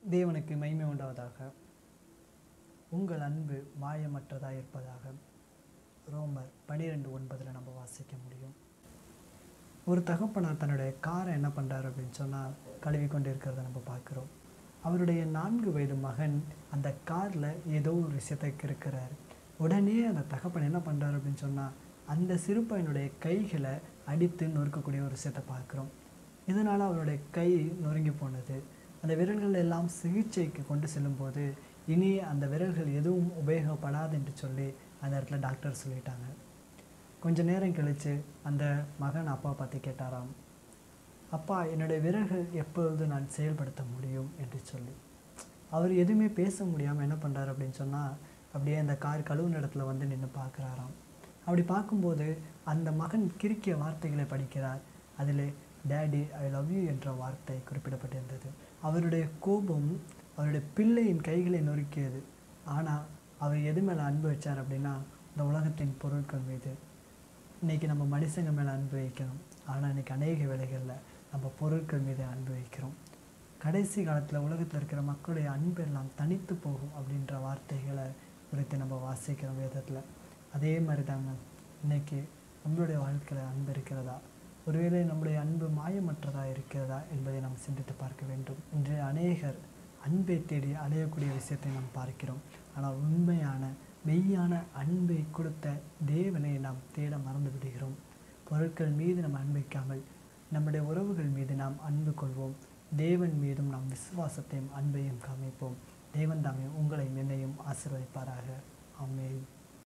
தேவனுக்கு மகிமை உண்டாவதாக உங்கள் அன்பு மாயமற்றதாக இருப்பதாக ரோமர் பனிரெண்டு ஒன்பதில் நம்ம வாசிக்க முடியும் ஒரு தகப்பனார் தன்னுடைய காரை என்ன பண்ணுறாரு அப்படின்னு சொன்னால் கழுவி கொண்டு இருக்கிறத நம்ம பார்க்குறோம் அவருடைய நான்கு வயது மகன் அந்த காரில் ஏதோ ஒரு விஷயத்தை இருக்கிறார் உடனே அந்த தகப்பன் என்ன பண்ணுறாரு அப்படின்னு சொன்னால் அந்த சிறு பையனுடைய கைகளை அடித்து நொறுக்கக்கூடிய ஒரு விஷயத்தை பார்க்குறோம் இதனால் அவருடைய கை நொறுங்கி போனது அந்த விரல்கள் எல்லாம் சிகிச்சைக்கு கொண்டு செல்லும்போது இனி அந்த விரல்கள் எதுவும் உபயோகப்படாது என்று சொல்லி அந்த இடத்துல டாக்டர் சொல்லிட்டாங்க கொஞ்ச நேரம் கழித்து அந்த மகன் அப்பா பார்த்து கேட்டாராம் அப்பா என்னுடைய விரல்கள் எப்பொழுது நான் செயல்படுத்த முடியும் என்று சொல்லி அவர் எதுவுமே பேச முடியாமல் என்ன பண்ணுறாரு அப்படின்னு சொன்னால் அப்படியே அந்த கார் கழுவுன இடத்துல வந்து நின்று பார்க்குறாராம் அப்படி பார்க்கும்போது அந்த மகன் கிறுக்கிய வார்த்தைகளை படிக்கிறார் அதில் டேடி ஐ லவ் யூ என்ற வார்த்தை குறிப்பிடப்பட்டிருந்தது அவருடைய கோபம் அவருடைய பிள்ளையின் கைகளை நொறுக்கியது ஆனால் அவர் எது மேலே அன்பு வச்சார் அப்படின்னா இந்த உலகத்தின் பொருட்கள் மீது இன்றைக்கி நம்ம மனுஷங்க மேலே அன்பு வைக்கணும் ஆனால் இன்றைக்கி அநேக வேலைகளில் நம்ம பொருட்கள் மீது அன்பு வைக்கிறோம் கடைசி காலத்தில் உலகத்தில் இருக்கிற மக்களுடைய அன்பு எல்லாம் தனித்து போகும் அப்படின்ற வார்த்தைகளை குறித்து நம்ம வாசிக்கிறோம் வேதத்தில் அதே மாதிரி தாங்க இன்றைக்கி நம்மளுடைய வாழ்க்கையில் அன்பு இருக்கிறதா ஒருவேளை நம்முடைய அன்பு மாயமற்றதாக இருக்கிறதா என்பதை நாம் சிந்தித்து பார்க்க வேண்டும் இன்று அநேகர் அன்பை தேடி அலையக்கூடிய விஷயத்தை நாம் பார்க்கிறோம் ஆனால் உண்மையான மெய்யான அன்பை கொடுத்த தேவனை நாம் தேட மறந்து விடுகிறோம் பொருட்கள் மீது நாம் அன்பிக்காமல் நம்முடைய உறவுகள் மீது நாம் அன்பு கொள்வோம் தேவன் மீதும் நாம் விசுவாசத்தையும் அன்பையும் காமிப்போம் தேவன் தாமே உங்களை என்னையும் ஆசீர்வதிப்பாராக ஆமென்